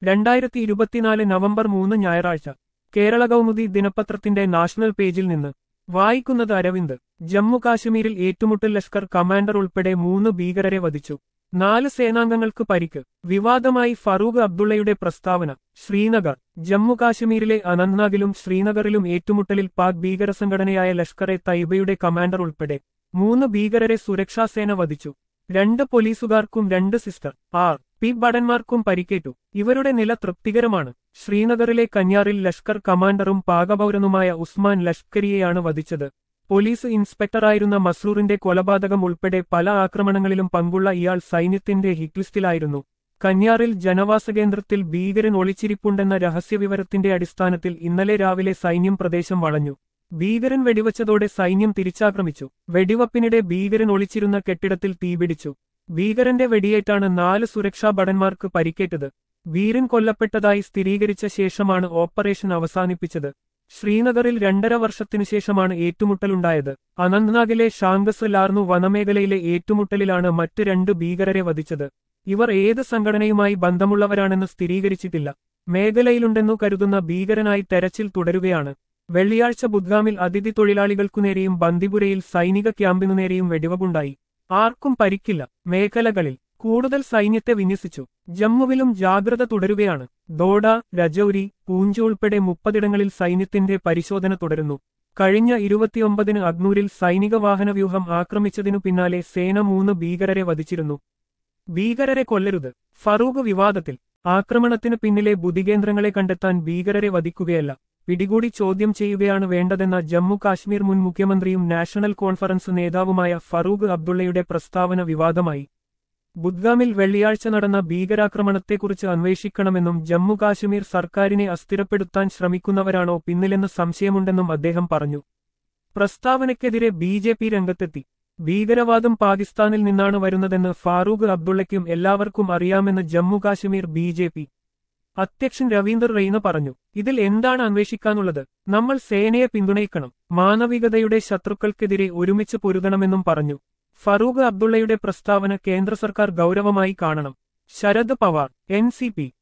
രണ്ടായിരത്തി ഇരുപത്തിനാല് നവംബർ മൂന്ന് ഞായറാഴ്ച കേരള കൗമുദി ദിനപത്രത്തിന്റെ നാഷണൽ പേജിൽ നിന്ന് വായിക്കുന്നത് അരവിന്ദ് ജമ്മു കാശ്മീരിൽ ഏറ്റുമുട്ടൽ ലഷ്കർ കമാൻഡർ ഉൾപ്പെടെ മൂന്ന് ഭീകരരെ വധിച്ചു നാല് സേനാംഗങ്ങൾക്ക് പരിക്ക് വിവാദമായി ഫറൂഖ് അബ്ദുള്ളയുടെ പ്രസ്താവന ശ്രീനഗർ ജമ്മു കാശ്മീരിലെ അനന്ത്നാഗിലും ശ്രീനഗറിലും ഏറ്റുമുട്ടലിൽ പാക് ഭീകര സംഘടനയായ ലഷ്കറെ തൈബയുടെ കമാൻഡർ ഉൾപ്പെടെ മൂന്ന് ഭീകരരെ സുരക്ഷാസേന വധിച്ചു രണ്ട് പോലീസുകാർക്കും രണ്ട് സിസ്റ്റർ ആർ പി ഭടന്മാർക്കും പരിക്കേറ്റു ഇവരുടെ നില തൃപ്തികരമാണ് ശ്രീനഗറിലെ കന്യാറിൽ ലഷ്കർ കമാൻഡറും പാകപൗരനുമായ ഉസ്മാൻ ലഷ്കരിയെയാണ് വധിച്ചത് പോലീസ് ഇൻസ്പെക്ടറായിരുന്ന മസൂറിന്റെ കൊലപാതകം ഉൾപ്പെടെ പല ആക്രമണങ്ങളിലും പങ്കുള്ള ഇയാൾ സൈന്യത്തിന്റെ ഹിറ്റ്ലിസ്റ്റിലായിരുന്നു കന്യാറിൽ ജനവാസ കേന്ദ്രത്തിൽ ഭീകരൻ ഒളിച്ചിരിപ്പുണ്ടെന്ന രഹസ്യവിവരത്തിന്റെ അടിസ്ഥാനത്തിൽ ഇന്നലെ രാവിലെ സൈന്യം പ്രദേശം വളഞ്ഞു ഭീകരൻ വെടിവച്ചതോടെ സൈന്യം തിരിച്ചാക്രമിച്ചു വെടിവപ്പിനിടെ ഭീകരൻ ഒളിച്ചിരുന്ന കെട്ടിടത്തിൽ തീപിടിച്ചു ഭീകരന്റെ വെടിയേറ്റാണ് നാല് സുരക്ഷാ ഭടന്മാർക്ക് പരിക്കേറ്റത് വീരൻ കൊല്ലപ്പെട്ടതായി സ്ഥിരീകരിച്ച ശേഷമാണ് ഓപ്പറേഷൻ അവസാനിപ്പിച്ചത് ശ്രീനഗറിൽ രണ്ടര വർഷത്തിനുശേഷമാണ് ഏറ്റുമുട്ടലുണ്ടായത് അനന്ത്നാഗിലെ ഷാങ്കസ് ലാർന്നു വനമേഖലയിലെ ഏറ്റുമുട്ടലിലാണ് മറ്റ് രണ്ട് ഭീകരരെ വധിച്ചത് ഇവർ ഏത് സംഘടനയുമായി ബന്ധമുള്ളവരാണെന്ന് സ്ഥിരീകരിച്ചിട്ടില്ല മേഖലയിലുണ്ടെന്നു കരുതുന്ന ഭീകരനായി തെരച്ചിൽ തുടരുകയാണ് വെള്ളിയാഴ്ച ബുദ്ഗാമിൽ അതിഥി തൊഴിലാളികൾക്കുനേരെയും ബന്ദിപുരയിൽ സൈനിക ക്യാമ്പിനു നേരെയും വെടിവകുണ്ടായി ആർക്കും പരിക്കില്ല മേഖലകളിൽ കൂടുതൽ സൈന്യത്തെ വിന്യസിച്ചു ജമ്മുവിലും ജാഗ്രത തുടരുകയാണ് ദോഡ രജൌരി പൂഞ്ച് ഉൾപ്പെടെ മുപ്പതിടങ്ങളിൽ സൈന്യത്തിന്റെ പരിശോധന തുടരുന്നു കഴിഞ്ഞ ഇരുപത്തിയൊമ്പതിന് അഗ്നൂരിൽ സൈനിക വാഹനവ്യൂഹം ആക്രമിച്ചതിനു പിന്നാലെ സേന മൂന്ന് ഭീകരരെ വധിച്ചിരുന്നു ഭീകരരെ കൊല്ലരുത് ഫറൂഖ് വിവാദത്തിൽ ആക്രമണത്തിനു പിന്നിലെ ബുദ്ധികേന്ദ്രങ്ങളെ കണ്ടെത്താൻ ഭീകരരെ വധിക്കുകയല്ല പിടികൂടി ചോദ്യം ചെയ്യുകയാണ് വേണ്ടതെന്ന ജമ്മു കാശ്മീർ മുൻ മുഖ്യമന്ത്രിയും നാഷണൽ കോൺഫറൻസ് നേതാവുമായ ഫറൂഖ് അബ്ദുള്ളയുടെ പ്രസ്താവന വിവാദമായി ബുദ്ഗാമിൽ വെള്ളിയാഴ്ച നടന്ന ഭീകരാക്രമണത്തെക്കുറിച്ച് അന്വേഷിക്കണമെന്നും ജമ്മു കാശ്മീർ സർക്കാരിനെ അസ്ഥിരപ്പെടുത്താൻ ശ്രമിക്കുന്നവരാണോ പിന്നിലെന്ന് സംശയമുണ്ടെന്നും അദ്ദേഹം പറഞ്ഞു പ്രസ്താവനയ്ക്കെതിരെ ബി ജെ പി രംഗത്തെത്തി ഭീകരവാദം പാകിസ്ഥാനിൽ നിന്നാണ് വരുന്നതെന്ന് ഫാറൂഖ് അബ്ദുള്ളയ്ക്കും എല്ലാവർക്കും അറിയാമെന്ന് Jammu Kashmir B J P അധ്യക്ഷൻ രവീന്ദർ റെയ്ന പറഞ്ഞു ഇതിൽ എന്താണ് അന്വേഷിക്കാനുള്ളത് നമ്മൾ സേനയെ പിന്തുണയ്ക്കണം മാനവികതയുടെ ശത്രുക്കൾക്കെതിരെ ഒരുമിച്ച് പൊരുതണമെന്നും പറഞ്ഞു ഫറൂഖ് അബ്ദുള്ളയുടെ പ്രസ്താവന കേന്ദ്ര സർക്കാർ ഗൗരവമായി കാണണം Sharad Pawar N C P